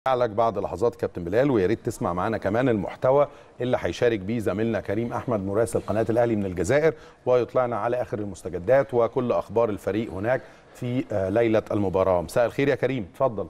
لك بعد لحظات كابتن بلال ويا ريت تسمع معانا كمان المحتوى اللي هيشارك بيه زميلنا كريم احمد مراسل قناه الاهلي من الجزائر ويطلعنا على اخر المستجدات وكل اخبار الفريق هناك في آه، ليله المباراه مساء الخير يا كريم اتفضل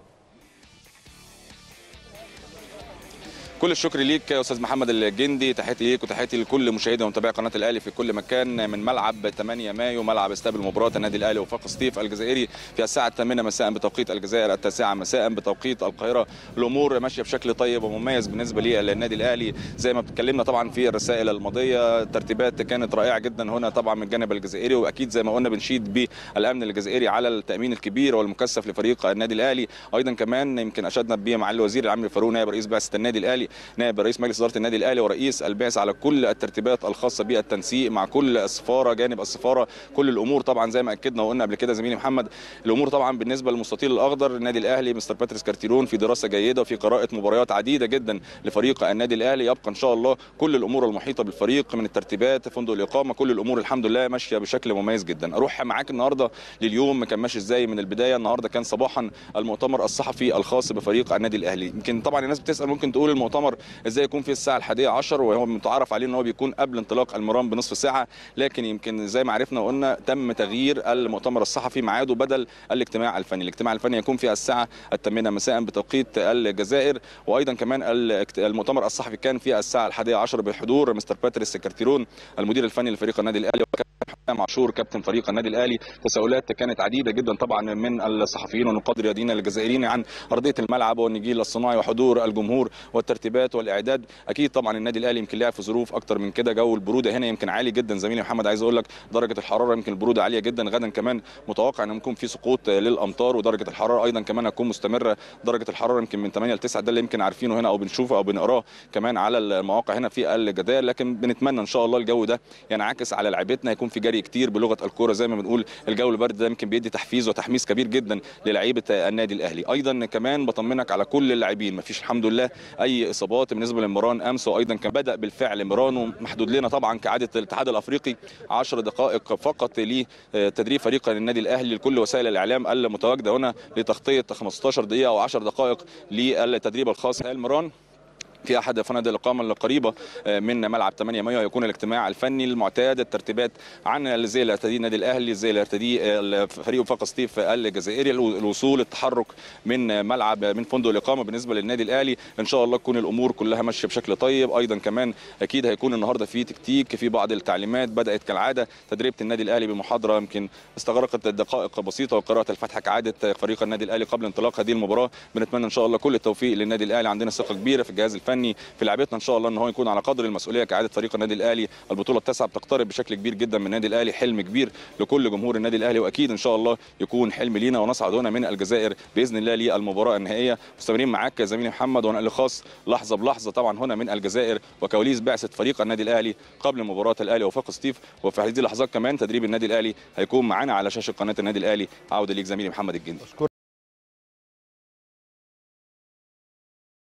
كل الشكر ليك يا استاذ محمد الجندي تحياتي ليك وتحياتي لكل مشاهدي ومتابعي قناه الاهلي في كل مكان من ملعب 8 مايو ملعب استاد المباراه النادي الاهلي وفاق سطيف الجزائري في الساعه 8 مساء بتوقيت الجزائر التاسعه مساء بتوقيت القاهره الامور ماشيه بشكل طيب ومميز بالنسبه للنادي الاهلي زي ما اتكلمنا طبعا في الرسائل الماضيه الترتيبات كانت رائعه جدا هنا طبعا من الجانب الجزائري واكيد زي ما قلنا بنشيد بالامن الجزائري على التامين الكبير والمكثف لفريق النادي الاهلي ايضا كمان يمكن اشدنا به مع الوزير العام الفاروق نائب رئيس بعثه النادي الاهلي نائب رئيس مجلس اداره النادي الاهلي ورئيس البعثه على كل الترتيبات الخاصه بالتنسيق مع كل السفاره جانب السفاره كل الامور طبعا زي ما اكدنا وقلنا قبل كده زميلي محمد الامور طبعا بالنسبه للمستطيل الاخضر النادي الاهلي مستر باتريس كارتيرون في دراسه جيده وفي قراءه مباريات عديده جدا لفريق النادي الاهلي يبقى ان شاء الله كل الامور المحيطه بالفريق من الترتيبات فندق الاقامه كل الامور الحمد لله ماشيه بشكل مميز جدا اروح معاك النهارده لليوم كان ماشي ازاي من البدايه النهارده كان صباحا المؤتمر الصحفي الخاص بفريق النادي الاهلي يمكن طبعا الناس بتسال ممكن تقول المؤتمر ازاي يكون في الساعه الحادية عشر وهو متعارف عليه ان هو بيكون قبل انطلاق المران بنصف ساعه لكن يمكن زي ما عرفنا وقلنا تم تغيير المؤتمر الصحفي ميعاده بدل الاجتماع الفني الاجتماع الفني يكون في الساعه الثامنه مساء بتوقيت الجزائر وايضا كمان المؤتمر الصحفي كان في الساعه الحادية عشر بحضور مستر باتريس كارتيرون المدير الفني لفريق النادي الاهلي حسام عاشور كابتن فريق النادي الاهلي تساؤلات كانت عديده جدا طبعا من الصحفيين والنقاد الرياضيين الجزائريين عن ارضيه الملعب والنجيل الصناعي وحضور الجمهور والترتيبات والاعداد اكيد طبعا النادي الاهلي يمكن لعب في ظروف اكتر من كده جو البروده هنا يمكن عالي جدا زميلي محمد عايز اقول لك درجه الحراره يمكن البروده عاليه جدا غدا كمان متوقع ان يكون في سقوط للامطار ودرجه الحراره ايضا كمان هتكون مستمره درجه الحراره يمكن من 8 ل 9 ده اللي يمكن عارفينه هنا او بنشوفه او بنقراه كمان على المواقع هنا في الجزائر لكن بنتمنى ان شاء الله الجو ده ينعكس على لعيبتنا يكون في جري كتير بلغه الكوره زي ما بنقول الجو البرد ده يمكن بيدي تحفيز وتحميس كبير جدا للعيبه النادي الاهلي ايضا كمان بطمنك على كل اللاعبين مفيش الحمد لله اي اصابات بالنسبه لمران امس وايضا كان بدا بالفعل مرانو محدود لنا طبعا كعاده الاتحاد الافريقي 10 دقائق فقط لتدريب فريق النادي الاهلي لكل وسائل الاعلام المتواجده هنا لتغطيه 15 دقيقه او 10 دقائق للتدريب الخاص المران في احد فنادق الاقامه القريبه من ملعب 8 مايو هيكون الاجتماع الفني المعتاد الترتيبات عن زي اللي يرتديه النادي الاهلي زي اللي يرتديه فريق وفاق سطيف الجزائري الوصول التحرك من ملعب من فندق الاقامه بالنسبه للنادي الاهلي ان شاء الله تكون الامور كلها ماشيه بشكل طيب ايضا كمان اكيد هيكون النهارده في تكتيك في بعض التعليمات بدات كالعاده تدريبه النادي الاهلي بمحاضره يمكن استغرقت دقائق بسيطه وقراءه الفاتحه كعاده فريق النادي الاهلي قبل انطلاق هذه المباراه بنتمنى ان شاء الله كل التوفيق للنادي الاهلي عندنا ثقه كبيره في الجهاز الفني الفني في لعبتنا ان شاء الله ان هو يكون على قدر المسؤوليه كعاده فريق النادي الاهلي البطوله التاسعه بتقترب بشكل كبير جدا من النادي الاهلي حلم كبير لكل جمهور النادي الاهلي واكيد ان شاء الله يكون حلم لينا ونصعد هنا من الجزائر باذن الله للمباراه النهائيه مستمرين معاك يا زميلي محمد وانا خاص لحظه بلحظه طبعا هنا من الجزائر وكواليس بعثه فريق النادي الاهلي قبل مباراه الاهلي وفاق ستيف وفي هذه اللحظات كمان تدريب النادي الاهلي هيكون معانا على شاشه قناه النادي الاهلي عوده ليك زميلي محمد الجندي